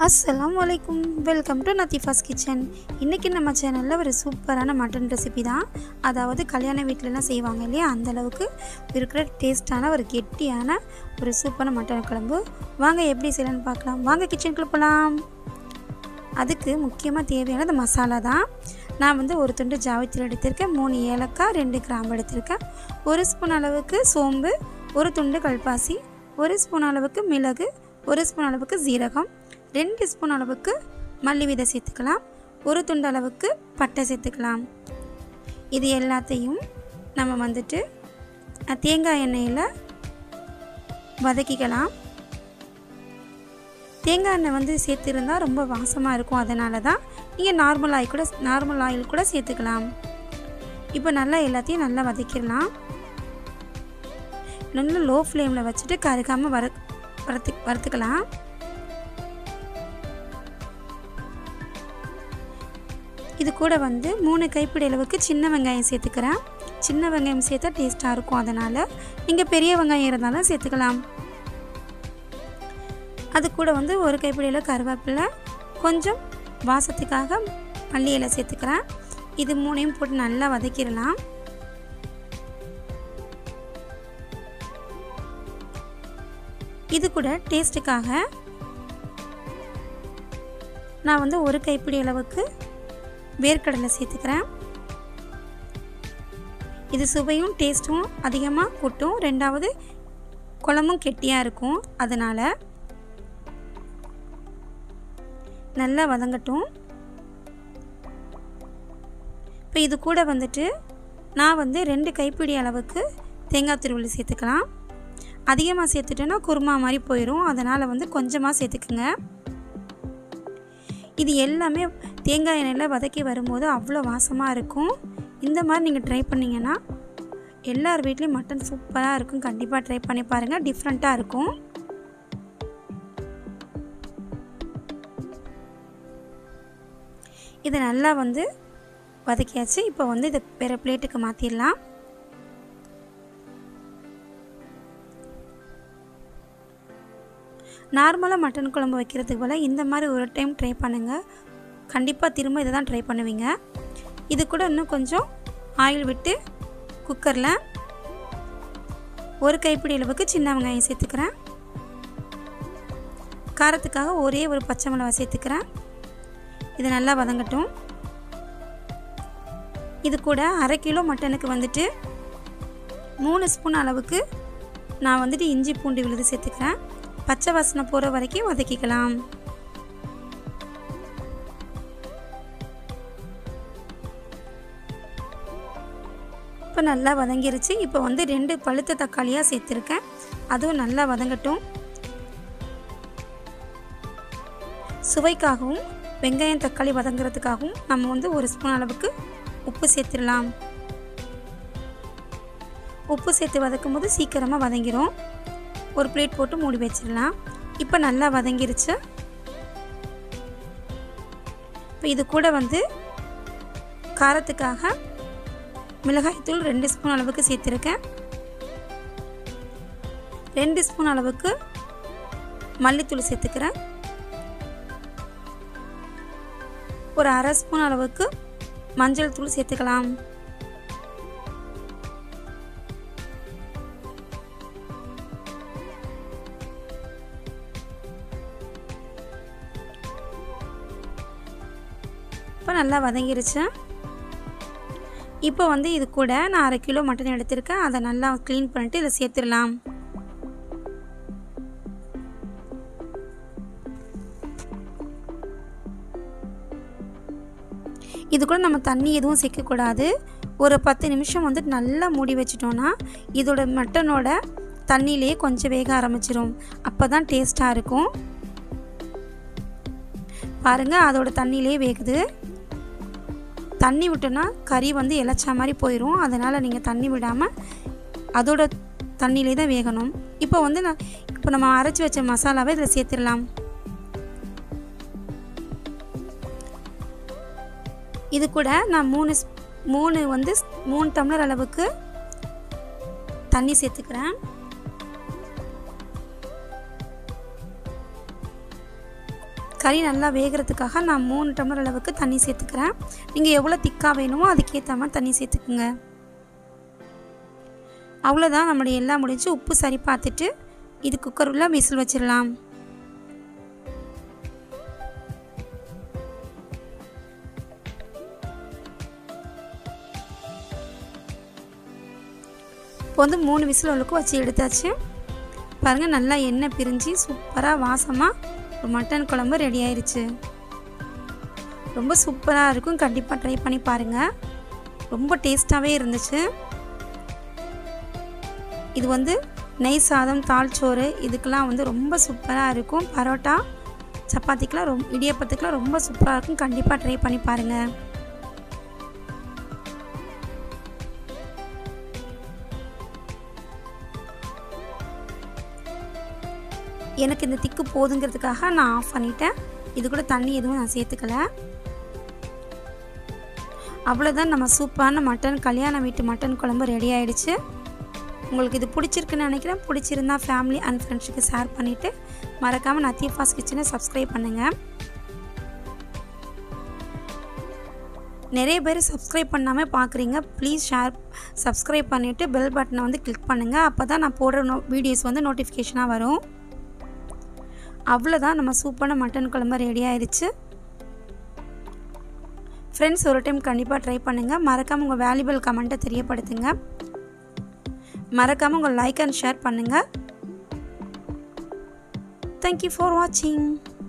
அஸ்ஸலாமு அலைக்கும் welcome to நத்திஃபாஸ் kitchen இன்றைக்கி நம்ம சேனலில் ஒரு சூப்பரான மட்டன் ரெசிபி தான் அதாவது கல்யாண வீட்டிலலாம் செய்வாங்க இல்லையா அந்த அளவுக்கு இருக்கிற டேஸ்டான ஒரு கெட்டியான ஒரு சூப்பரான மட்டன் குழம்பு வாங்க எப்படி செய்யலாம்னு பார்க்கலாம் வாங்க கிச்சனுக்குள்ள போகலாம் அதுக்கு முக்கியமாக தேவையானது மசாலா தான் நான் வந்து ஒரு துண்டு ஜாவித்திரி எடுத்திருக்கேன் மூணு ஏலக்காய் ரெண்டு கிராம்பு எடுத்திருக்கேன் ஒரு ஸ்பூன் அளவுக்கு சோம்பு ஒரு துண்டு கல்பாசி ஒரு ஸ்பூன் அளவுக்கு மிளகு ஒரு ஸ்பூன் அளவுக்கு ஜீரகம் ரெண்டு ஸ்பூன் அளவுக்கு மல்லி விதை சேர்த்துக்கலாம் ஒரு துண்டு அளவுக்கு பட்டை சேர்த்துக்கலாம் இது எல்லாத்தையும் நம்ம வந்துட்டு அஹ், தேங்காய் எண்ணெயில் வதக்கிக்கலாம் தேங்காய் எண்ணெய் வந்து சேர்த்துருந்தா ரொம்ப வாசமாக இருக்கும் அதனால தான் நீங்கள் நார்மல் ஆயில் கூட நார்மல் ஆயில் கூட சேர்த்துக்கலாம் இப்போ நல்லா எல்லாத்தையும் நல்லா வதக்கிடலாம் நல்லா லோ ஃப்ளேமில் வச்சுட்டு கருகாமல் வறு வறுத்து வறுத்துக்கலாம் இது கூட வந்து மூணு கைப்பிடி அளவுக்கு சின்ன வெங்காயம் சேர்த்துக்கிறேன் சின்ன வெங்காயம் சேர்த்தா டேஸ்ட்டாக இருக்கும் அதனால் நீங்கள் பெரிய வெங்காயம் இருந்தாலும் சேர்த்துக்கலாம் அது கூட வந்து ஒரு கைப்பிடியில் கருவேப்பிலை கொஞ்சம் வாசத்துக்காக மல்லி இலை சேர்த்துக்கிறேன் இது மூணையும் போட்டு நல்லா வதக்கிடலாம் இது கூட டேஸ்ட்டுக்காக நான் வந்து ஒரு கைப்பிடி அளவுக்கு வேர்க்கடலை சேர்த்துக்கிறேன் இது சுவையும் டேஸ்ட்டும் அதிகமாக கூட்டும் ரெண்டாவது குழம்பும் கெட்டியாக இருக்கும் அதனால் நல்லா வதங்கட்டும் இப்போ இது கூட வந்துட்டு நான் வந்து ரெண்டு கைப்பிடி அளவுக்கு தேங்காய் துருவல் சேர்த்துக்கலாம் அதிகமாக சேர்த்துட்டோன்னா குருமா மாதிரி போயிடும் அதனால் வந்து கொஞ்சமாக சேர்த்துக்குங்க இது எல்லாமே தேங்காய் எண்ணெயில் வதக்கி வரும்போது அவ்வளோ வாசமாக இருக்கும் இந்த மாதிரி நீங்கள் ட்ரை பண்ணிங்கன்னா எல்லார் வீட்லேயும் மட்டன் சூப்பராக இருக்கும் கண்டிப்பாக ட்ரை பண்ணி பாருங்கள் டிஃப்ரெண்ட்டாக இருக்கும் இதை நல்லா வந்து வதக்கியாச்சு இப்போ வந்து இதை வேறு பிளேட்டுக்கு மாற்றிடலாம் நார்மலாக மட்டன் குழம்பு வைக்கிறதுக்கு போல் இந்த மாதிரி ஒரு டைம் ட்ரை பண்ணுங்கள் கண்டிப்பாக திரும்ப இதை தான் ட்ரை பண்ணுவீங்க இது கூட இன்னும் கொஞ்சம் ஆயில் விட்டு குக்கரில் ஒரு கைப்பிடி அளவுக்கு சின்ன வெங்காயம் சேர்த்துக்கிறேன் காரத்துக்காக ஒரே ஒரு பச்சை மிளகாய் சேர்த்துக்கிறேன் இது நல்லா வதங்கட்டும் இது கூட அரை கிலோ மட்டனுக்கு வந்துட்டு மூணு ஸ்பூன் அளவுக்கு நான் வந்துட்டு இஞ்சி பூண்டு விழுது சேர்த்துக்கிறேன் பச்சை வாசனை போகிற வரைக்கும் வதக்கிக்கலாம் இப்போ நல்லா வதங்கிருச்சு இப்போ வந்து ரெண்டு பழுத்த தக்காளியாக சேர்த்துருக்கேன் அதுவும் நல்லா வதங்கட்டும் சுவைக்காகவும் வெங்காயம் தக்காளி வதங்குறதுக்காகவும் நம்ம வந்து ஒரு ஸ்பூன் அளவுக்கு உப்பு சேர்த்துடலாம் உப்பு சேர்த்து வதக்கும் போது சீக்கிரமாக வதங்கிரும் ஒரு பிளேட் போட்டு மூடி வச்சிடலாம் இப்போ நல்லா வதங்கிருச்சு இப்போ இது கூட வந்து காரத்துக்காக மிளகாய்த்தூள் ரெண்டு ஸ்பூன் அளவுக்கு சேர்த்துருக்கேன் ரெண்டு ஸ்பூன் அளவுக்கு மல்லித்தூள் சேர்த்துக்கிறேன் ஒரு அரை ஸ்பூன் அளவுக்கு மஞ்சள் தூள் சேர்த்துக்கலாம் இப்போ நல்லா வதங்கிருச்சு இப்போ வந்து இது கூட நான் அரை கிலோ மட்டன் எடுத்திருக்கேன் அதை நல்லா க்ளீன் பண்ணிட்டு இதை சேர்த்துடலாம் இது கூட நம்ம தண்ணி எதுவும் சேர்க்கக்கூடாது ஒரு பத்து நிமிஷம் வந்து நல்லா மூடி வச்சிட்டோன்னா இதோட மட்டனோட தண்ணியிலேயே கொஞ்சம் வேக ஆரம்பிச்சிரும் அப்போ தான் டேஸ்ட்டாக இருக்கும் பாருங்கள் அதோட தண்ணியிலே வேகுது தண்ணி விட்டோன்னா கறி வந்து இலச்சா மாதிரி போயிடும் அதனால் நீங்கள் தண்ணி விடாமல் அதோட தண்ணியிலே தான் வேகணும் இப்போ வந்து நான் இப்போ நம்ம அரைச்சி வச்ச மசாலாவை இதில் சேர்த்துடலாம் இது கூட நான் மூணு ஸ்- மூணு வந்து ஸ்- மூணு டம்ளர் அளவுக்கு தண்ணி சேர்த்துக்கிறேன் கறி நல்லா வேகிறதுக்காக நான் மூணு டம்ளர் அளவுக்கு தண்ணி சேர்த்துக்கிறேன் நீங்கள் எவ்வளோ திக்காக வேணுமோ அதுக்கேற்ற மாதிரி தண்ணி சேர்த்துக்குங்க அவ்வளோதான் நம்மளுடைய எல்லாம் முடிஞ்சு உப்பு சரி பார்த்துட்டு இது குக்கரில் விசில் வச்சிடலாம் இப்போ வந்து மூணு விசில் அளவுக்கு வச்சு எடுத்தாச்சு பாருங்கள் நல்லா எண்ணெய் பிரிஞ்சு சூப்பராக வாசமாக ஒரு மட்டன் குழம்பு ரெடி ஆயிடுச்சு ரொம்ப சூப்பராக இருக்கும் கண்டிப்பாக ட்ரை பண்ணி பாருங்கள் ரொம்ப டேஸ்ட்டாகவே இருந்துச்சு இது வந்து நெய் சாதம் தாள்சோறு இதுக்கெல்லாம் வந்து ரொம்ப சூப்பராக இருக்கும் பரோட்டா சப்பாத்திக்கெலாம் ரொம்ப இடியப்பத்துக்கெலாம் ரொம்ப சூப்பராக இருக்கும் கண்டிப்பாக ட்ரை பண்ணி பாருங்கள் எனக்கு இந்த திக்கு போதுங்கிறதுக்காக நான் ஆஃப் பண்ணிட்டேன் இது கூட தண்ணி எதுவும் நான் சேர்த்துக்கல அவ்வளோதான் நம்ம சூப்பரான மட்டன் கல்யாண வீட்டு மட்டன் குழம்பு ரெடி ஆயிடுச்சு உங்களுக்கு இது பிடிச்சிருக்குன்னு நினைக்கிறேன் பிடிச்சிருந்தா ஃபேமிலி அண்ட் ஃப்ரெண்ட்ஸுக்கு ஷேர் பண்ணிவிட்டு மறக்காமல் நத்தியஃபாஸ் கிச்சனை சப்ஸ்கிரைப் பண்ணுங்கள் நிறைய பேர் சப்ஸ்கிரைப் பண்ணாமல் பார்க்குறீங்க ப்ளீஸ் ஷேர் சப்ஸ்கிரைப் பண்ணிவிட்டு பெல் பட்டனை வந்து கிளிக் பண்ணுங்கள் அப்போ தான் நான் போடுற நோ வீடியோஸ் வந்து நோட்டிஃபிகேஷனாக வரும் அவ்வளோதான் நம்ம சூப்பரான மட்டன் குழம்பு ரெடி ஆயிடுச்சு ஃப்ரெண்ட்ஸ் ஒரு டைம் கண்டிப்பாக ட்ரை பண்ணுங்கள் மறக்காமல் உங்கள் வேல்யூபிள் கமெண்ட்டை தெரியப்படுத்துங்க மறக்காமல் உங்கள் லைக் அண்ட் ஷேர் பண்ணுங்கள் தேங்க்யூ ஃபார் வாட்சிங்